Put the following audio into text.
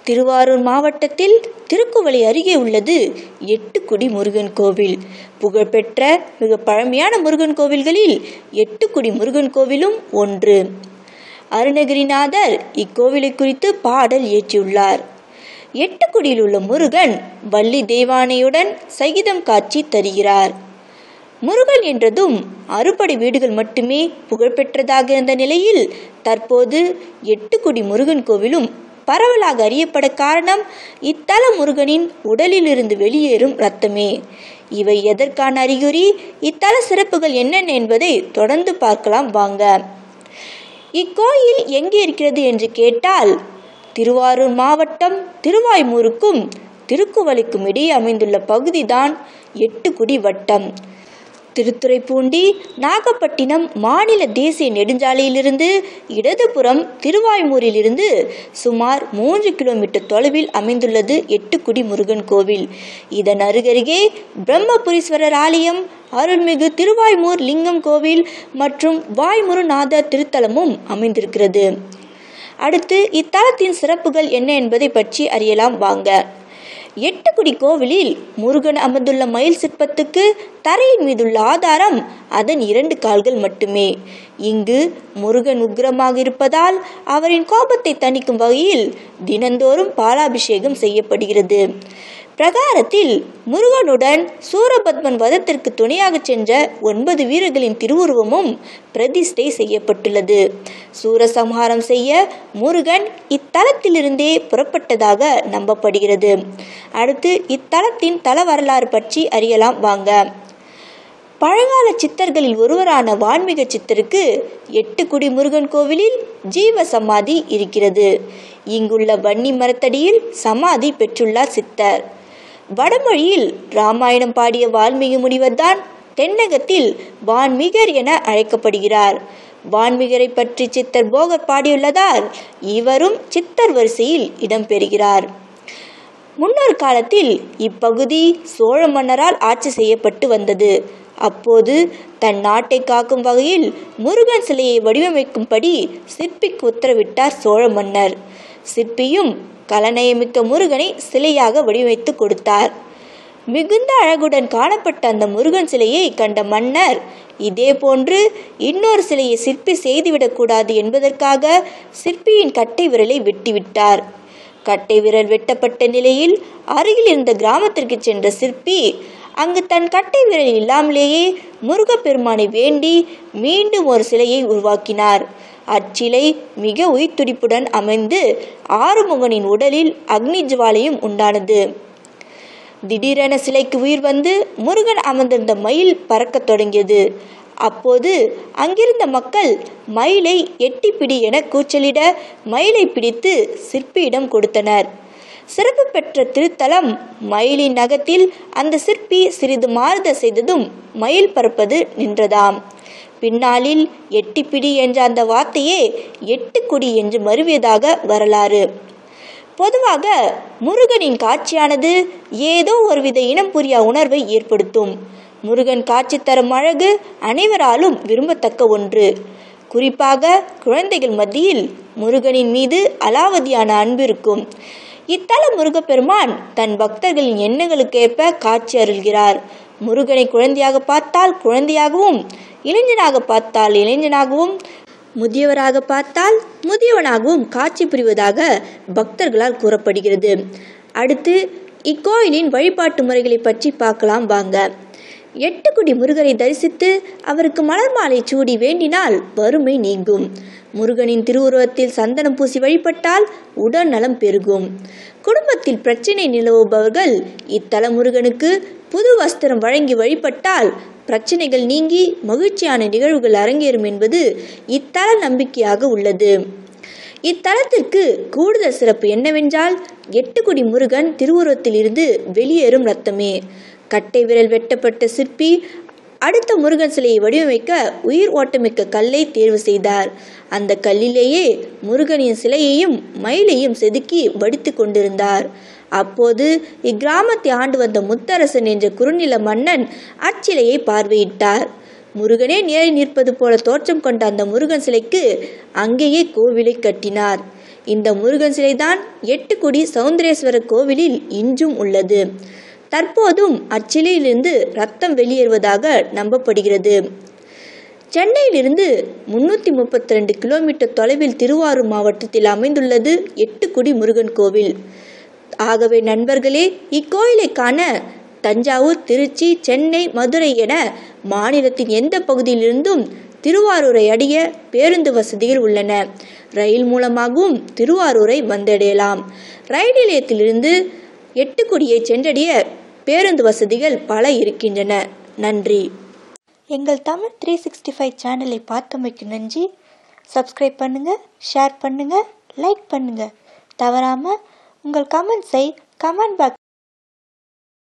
திருவாரூர் மாவட்டத்தில் திருக்குவளை அருகே உள்ளது எட்டுக்குடி முருகன் கோவில் புகழ்பெற்ற மிக பழமையான முருகன் கோவில்களில் எட்டுக்குடி முருகன் கோவிலும் ஒன்று அருணகிரிநாதர் இக்கோவிலை குறித்து பாடல் இயற்றியுள்ளார் எட்டுக்குடியில் உள்ள முருகன் வள்ளி தெய்வானையுடன் சகிதம் காட்சி தருகிறார் முருகன் என்றதும் அறுபடை வீடுகள் மட்டுமே புகழ்பெற்றதாக இருந்த நிலையில் தற்போது எட்டுக்குடி முருகன் கோவிலும் பரவலாக அறியப்பட காரணம் இத்தல முருகனின் உடலிலிருந்து வெளியேறும் இரத்தமே இவை எதற்கான அறிகுறி இத்தல சிறப்புகள் என்னென்ன என்பதை தொடர்ந்து பார்க்கலாம் வாங்க இக்கோயில் எங்கே இருக்கிறது என்று கேட்டால் திருவாரூர் மாவட்டம் திருவாய்மூருக்கும் திருக்குவளைக்கும் இடையே அமைந்துள்ள பகுதிதான் எட்டுக்குடி வட்டம் திருத்துறைப்பூண்டி நாகப்பட்டினம் மாநில தேசிய நெடுஞ்சாலையிலிருந்து இடதுபுறம் திருவாய்மூரிலிருந்து சுமார் மூன்று கிலோமீட்டர் தொலைவில் அமைந்துள்ளது எட்டுக்குடி முருகன் கோவில் இதன் அருகருகே பிரம்மபுரீஸ்வரர் ஆலயம் அருள்மிகு திருவாய்மூர் லிங்கம் கோவில் மற்றும் வாய்முருநாதர் திருத்தலமும் அமைந்திருக்கிறது அடுத்து இத்தலத்தின் சிறப்புகள் என்ன என்பதை பற்றி அறியலாம் வாங்க எட்டுக்குடி கோவிலில் முருகன் அமர்ந்துள்ள மயில் சிற்பத்துக்கு தரையின் மீதுள்ள ஆதாரம் அதன் இரண்டு கால்கள் மட்டுமே இங்கு முருகன் உக்கிரமாக இருப்பதால் அவரின் கோபத்தை தணிக்கும் வகையில் தினந்தோறும் பாலாபிஷேகம் செய்யப்படுகிறது பிரகாரத்தில் முருகனுடன் சூரபத்மன் வதத்திற்கு துணையாக சென்ற ஒன்பது வீரர்களின் திருவுருவமும் பிரதிஷ்டை செய்யப்பட்டுள்ளது சூரசம்ஹாரம் செய்ய முருகன் இத்தலத்திலிருந்தே புறப்பட்டதாக நம்பப்படுகிறது அடுத்து இத்தலத்தின் தல வரலாறு பற்றி அறியலாம் வாங்க பழங்கால சித்தர்களில் ஒருவரான வான்மீக சித்தருக்கு எட்டுக்குடி முருகன் கோவிலில் ஜீவ சமாதி இருக்கிறது இங்குள்ள வன்னி மரத்தடியில் சமாதி பெற்றுள்ளார் சித்தர் வடமொழியில் ராமாயணம் பாடிய வால்மீகி முனிவர்தான் தென்னகத்தில் வான்மீகர் என அழைக்கப்படுகிறார் வான்மீகரை பற்றி சித்தர் போகர் பாடியுள்ளதால் இவரும் சித்தர் வரிசையில் இடம்பெறுகிறார் முன்னொரு காலத்தில் இப்பகுதி சோழ மன்னரால் ஆட்சி செய்யப்பட்டு வந்தது அப்போது தன் நாட்டை காக்கும் வகையில் முருகன் சிலையை வடிவமைக்கும்படி சிற்பிக்கு உத்தரவிட்டார் சோழ மன்னர் சிற்பியும் கலநயமிக்க முருகனை சிலையாக வடிவமைத்து கொடுத்தார் மிகுந்த அழகுடன் காணப்பட்ட அந்த முருகன் சிலையை கண்ட மன்னர் இதே போன்று இன்னொரு சிலையை சிற்பி செய்துவிடக்கூடாது என்பதற்காக சிற்பியின் கட்டை விரலை வெட்டிவிட்டார் கட்டை விரல் வெட்டப்பட்ட நிலையில் அருகில் இருந்த கிராமத்திற்கு சென்ற சிற்பி அங்கு தன் கட்டை விரல் இல்லாமலேயே முருகப்பெருமானை வேண்டி மீண்டும் ஒரு சிலையை உருவாக்கினார் அச்சிலை மிக உயிர்த்துடிப்புடன் அமைந்து ஆறுமுகனின் உடலில் அக்னி ஜுவாலையும் உண்டானது திடீரென சிலைக்கு உயிர் வந்து முருகன் அமர்ந்திருந்த மயில் பறக்கத் தொடங்கியது அப்போது அங்கிருந்த மக்கள் மயிலை எட்டிப்பிடி என கூச்சலிட மயிலை பிடித்து சிற்பியிடம் கொடுத்தனர் சிறப்பு பெற்ற திருத்தலம் மயிலின் நகத்தில் அந்த சிற்பி சிறிது மாறுதல் செய்ததும் மயில் பறப்பது நின்றதாம் பின்னாளில் எட்டிப்பிடி என்ற அந்த வார்த்தையே எட்டுக்குடி என்று மருவியதாக வரலாறு பொதுவாக முருகனின் காட்சியானது ஏதோ ஒருவித இனம் புரியா உணர்வை ஏற்படுத்தும் முருகன் காட்சி தரும் அழகு அனைவராலும் விரும்பத்தக்க ஒன்று குறிப்பாக குழந்தைகள் மத்தியில் முருகனின் மீது அலாவதியான அன்பு இருக்கும் இத்தல முருகப்பெருமான் தன் பக்தர்களின் எண்ணங்களுக்கேற்ப காட்சி அருள்கிறார் முருகனை குழந்தையாக பார்த்தால் குழந்தையாகவும் இளைஞனாக பார்த்தால் இளைஞனாகவும் முதியவராக பார்த்தால் முதியவனாகவும் காட்சி புரிவதாக பக்தர்களால் கூறப்படுகிறது அடுத்து இக்கோயிலின் வழிபாட்டு முறைகளை பற்றி பார்க்கலாம் வாங்க எட்டுக்குடி முருகரை தரிசித்து அவருக்கு மலர் மாலை சூடி வேண்டினால் வறுமை நீங்கும் முருகனின் திருவுருவத்தில் சந்தனம் பூசி வழிபட்டால் உடல் நலம் பெருகும் குடும்பத்தில் பிரச்சனை நிலவுபவர்கள் இத்தல முருகனுக்கு புது வஸ்திரம் வழங்கி வழிபட்டால் பிரச்சனைகள் நீங்கி மகிழ்ச்சியான நிகழ்வுகள் அரங்கேறும் என்பது இத்தல நம்பிக்கையாக உள்ளது இத்தலத்திற்கு கூடுதல் சிறப்பு என்னவென்றால் எட்டுக்குடி முருகன் திருவுருவத்தில் இருந்து வெளியேறும் ரத்தமே கட்டை விரல் வெட்டப்பட்ட சிற்பி அடுத்த முருகன் சிலையை வடிவமைக்க உயிர் ஓட்டமிக்க கல்லை தேர்வு செய்தார் அந்த கல்லிலேயே முருகனின் சிலையையும் மயிலையும் செதுக்கி வடித்து கொண்டிருந்தார் அப்போது இக்கிராமத்தை ஆண்டு வந்த முத்தரசன் என்ற குறுநில மன்னன் அச்சிலையை பார்வையிட்டார் முருகனே நேரில் நிற்பது போல தோற்றம் கொண்ட அந்த முருகன் சிலைக்கு அங்கேயே கோவிலை கட்டினார் இந்த முருகன் சிலைதான் எட்டுக்குடி சௌந்தரேஸ்வரர் கோவிலில் இன்றும் உள்ளது தற்போதும் அச்சிலையிலிருந்து ரத்தம் வெளியேறுவதாக நம்பப்படுகிறது சென்னையிலிருந்து முன்னூற்றி முப்பத்தி ரெண்டு கிலோமீட்டர் தொலைவில் திருவாரூர் மாவட்டத்தில் அமைந்துள்ளது எட்டுக்குடி முருகன் கோவில் ஆகவே நண்பர்களே இக்கோயிலை காண தஞ்சாவூர் திருச்சி சென்னை மதுரை என மாநிலத்தின் எந்த பகுதியிலிருந்தும் திருவாரூரை அடைய பேருந்து வசதிகள் உள்ளன ரயில் மூலமாகவும் திருவாரூரை வந்தடையலாம் ரயில் நிலையத்திலிருந்து எட்டுக்குடியை சென்றடைய பேருந்து வசதிகள் பல இருக்கின்றன நன்றி எங்கள் தமிழ் த்ரீ சிக்ஸ்டி ஃபைவ் சேனலை பார்த்தமைக்கு நன்றி சப்ஸ்கிரைப் பண்ணுங்கள் ஷேர் பண்ணுங்கள் லைக் பண்ணுங்கள் தவறாமல் உங்கள் கமெண்ட்ஸை கமெண்ட் பாக்ஸ்